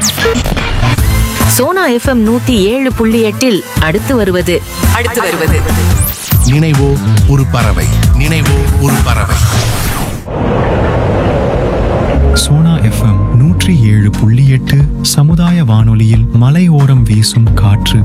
Sona FM நூத்தி ஏழு புள்ளி எட்டில் அடுத்து வருவது அடுத்து வருவது நினைவோ ஒரு பறவை நினைவோ ஒரு பறவை சோனா எஃப்எம் நூற்றி ஏழு புள்ளி எட்டு சமுதாய வானொலியில் மலையோரம் வீசும் காற்று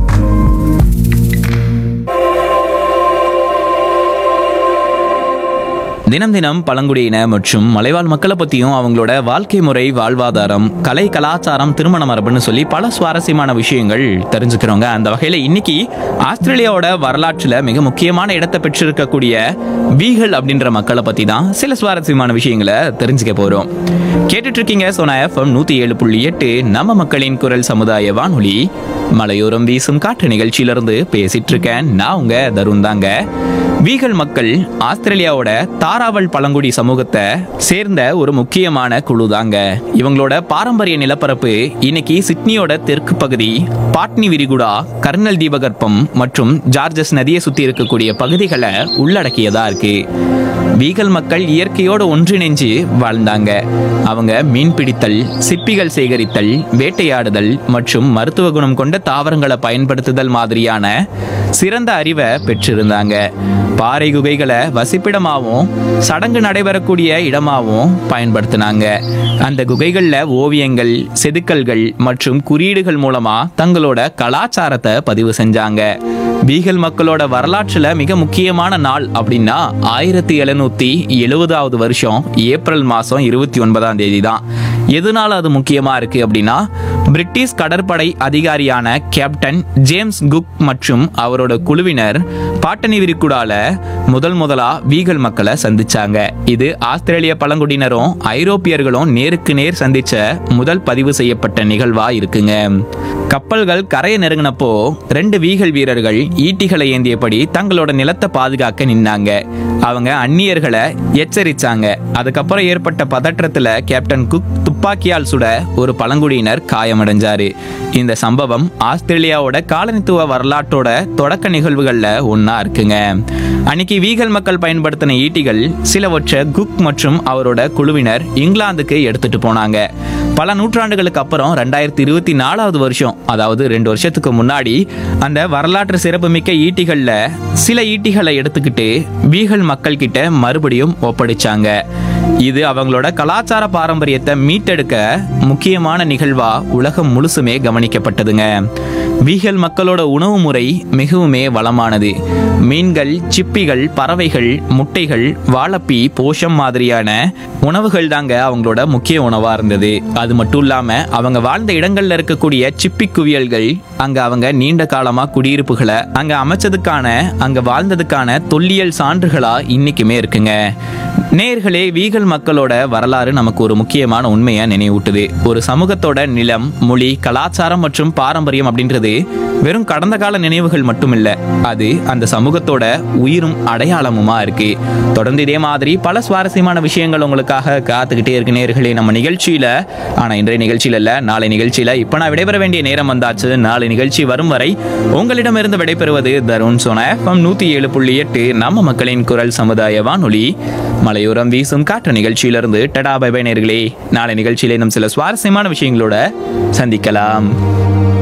தினம் தினம் பழங்குடியின மற்றும் மலைவாழ் மக்களை பற்றியும் அவங்களோட வாழ்க்கை முறை வாழ்வாதாரம் கலை கலாச்சாரம் திருமண மரபுன்னு சொல்லி பல சுவாரஸ்யமான விஷயங்கள் தெரிஞ்சுக்கிறோங்க அந்த வகையில் இன்னைக்கு ஆஸ்திரேலியாவோட வரலாற்றில் மிக முக்கியமான இடத்தை பெற்றிருக்கக்கூடிய வீகல் அப்படின்ற மக்களை பற்றி தான் சில சுவாரஸ்யமான விஷயங்களை தெரிஞ்சுக்க போகிறோம் கேட்டுட்டு இருக்கீங்க சோனா எஃப்எம் நூற்றி ஏழு புள்ளி எட்டு நம்ம மக்களின் குரல் சமுதாய வானொலி மலையோரம் வீசும் காற்று நிகழ்ச்சியிலிருந்து பேசிட்டு இருக்கேன் நான் உங்க தருண் தாங்க வீகல் மக்கள் ஆஸ்திரேலியாவோட தாராவல் பழங்குடி சமூகத்தை சேர்ந்த ஒரு முக்கியமான குழு தாங்க இவங்களோட பாரம்பரிய நிலப்பரப்பு இன்னைக்கு சிட்னியோட தெற்கு பகுதி பாட்னி விரிகுடா கர்னல் தீபகற்பம் மற்றும் ஜார்ஜஸ் நதியை சுத்தி இருக்கக்கூடிய பகுதிகளை உள்ளடக்கியதா இருக்கு வீகல் மக்கள் இயற்கையோடு ஒன்றிணைஞ்சு வாழ்ந்தாங்க அவங்க மீன் பிடித்தல் சிப்பிகள் சேகரித்தல் வேட்டையாடுதல் மற்றும் மருத்துவ குணம் கொண்ட தாவரங்களை பயன்படுத்துதல் மாதிரியான சிறந்த அறிவை பெற்றிருந்தாங்க பாறை குகைகளை வசிப்பிடமாகவும் சடங்கு நடைபெறக்கூடிய இடமாகவும் பயன்படுத்தினாங்க அந்த குகைகளில் ஓவியங்கள் செதுக்கல்கள் மற்றும் குறியீடுகள் மூலமா தங்களோட கலாச்சாரத்தை பதிவு செஞ்சாங்க பீகல் மக்களோட வரலாற்றில் மிக முக்கியமான நாள் அப்படின்னா ஆயிரத்தி எழுநூத்தி எழுபதாவது வருஷம் ஏப்ரல் மாதம் இருபத்தி ஒன்பதாம் தேதி தான் எதனால அது முக்கியமா இருக்கு அப்படின்னா பிரிட்டிஷ் கடற்படை அதிகாரியான கேப்டன் ஜேம்ஸ் குக் மற்றும் அவரோட குழுவினர் பாட்டனி விரிகுடால முதல் முதலா வீகல் மக்களை சந்திச்சாங்க இது ஆஸ்திரேலிய பழங்குடியினரும் ஐரோப்பியர்களும் நேருக்கு நேர் சந்திச்ச முதல் பதிவு செய்யப்பட்ட நிகழ்வா இருக்குங்க கப்பல்கள் கரையை நெருங்கினப்போ ரெண்டு வீகல் வீரர்கள் ஈட்டிகளை ஏந்தியபடி தங்களோட நிலத்தை பாதுகாக்க நின்னாங்க அவங்க அந்நியர்களை எச்சரிச்சாங்க அதுக்கப்புறம் ஏற்பட்ட பதற்றத்துல கேப்டன் குக் துப்பாக்கியால் சுட ஒரு பழங்குடியினர் காயமடைஞ்சாரு இந்த சம்பவம் ஆஸ்திரேலியாவோட காலனித்துவ வரலாற்றோட தொடக்க நிகழ்வுகள்ல ஒண்ணா இருக்குங்க அன்னைக்கு வீகல் மக்கள் பயன்படுத்தின ஈட்டிகள் சிலவற்றை குக் மற்றும் அவரோட குழுவினர் இங்கிலாந்துக்கு எடுத்துட்டு போனாங்க பல நூற்றாண்டுகளுக்கு அப்புறம் ரெண்டாயிரத்தி இருபத்தி நாலாவது வருஷம் அதாவது ரெண்டு வருஷத்துக்கு முன்னாடி அந்த வரலாற்று சிறப்புமிக்க ஈட்டிகள்ல சில ஈட்டிகளை எடுத்துக்கிட்டு வீகல் மக்கள் கிட்ட மறுபடியும் ஒப்படைச்சாங்க இது அவங்களோட கலாச்சார பாரம்பரியத்தை மீட்டெடுக்க முக்கியமான நிகழ்வா உலகம் முழுசுமே கவனிக்கப்பட்டதுங்க வீகல் மக்களோட உணவு முறை மிகவுமே வளமானது மீன்கள் சிப்பிகள் பறவைகள் முட்டைகள் வாழப்பி போஷம் மாதிரியான உணவுகள் தாங்க அவங்களோட முக்கிய உணவா இருந்தது அது மட்டும் இல்லாம அவங்க வாழ்ந்த இடங்கள்ல இருக்கக்கூடிய சிப்பி குவியல்கள் அங்க அவங்க நீண்ட காலமா குடியிருப்புகளை அங்க அமைச்சதுக்கான அங்க வாழ்ந்ததுக்கான தொல்லியல் சான்றுகளா இன்னைக்குமே இருக்குங்க நேர்களே வீகல் மக்களோட வரலாறு நமக்கு ஒரு முக்கியமான உண்மையை நினைவூட்டுது ஒரு சமூகத்தோட நிலம் மொழி கலாச்சாரம் மற்றும் பாரம்பரியம் அப்படின்றது வெறும் கடந்த கால நினைவுகள் மட்டும் இல்ல அது அந்த சமூகத்தோட உயிரும் அடையாளமுமா இருக்கு தொடர்ந்து இதே மாதிரி பல சுவாரஸ்யமான விஷயங்கள் உங்களுக்காக காத்துக்கிட்டே இருக்கு நேர்களே நம்ம நிகழ்ச்சியில ஆனா இன்றைய நிகழ்ச்சியில இல்ல நாளை நிகழ்ச்சியில இப்ப நான் விடைபெற வேண்டிய நேரம் வந்தாச்சு நாளை நிகழ்ச்சி வரும் வரை உங்களிடமிருந்து விடைபெறுவது தருண் சோனா எஃப்எம் நூத்தி ஏழு புள்ளி எட்டு நம்ம மக்களின் குரல் சமுதாய வானொலி மலையோரம் வீசும் காற்று நிகழ்ச்சியிலிருந்து டடா பை பை நேர்களே நாளை நிகழ்ச்சியில இன்னும் சில சுவாரஸ்யமான விஷயங்களோட சந்திக்கலாம்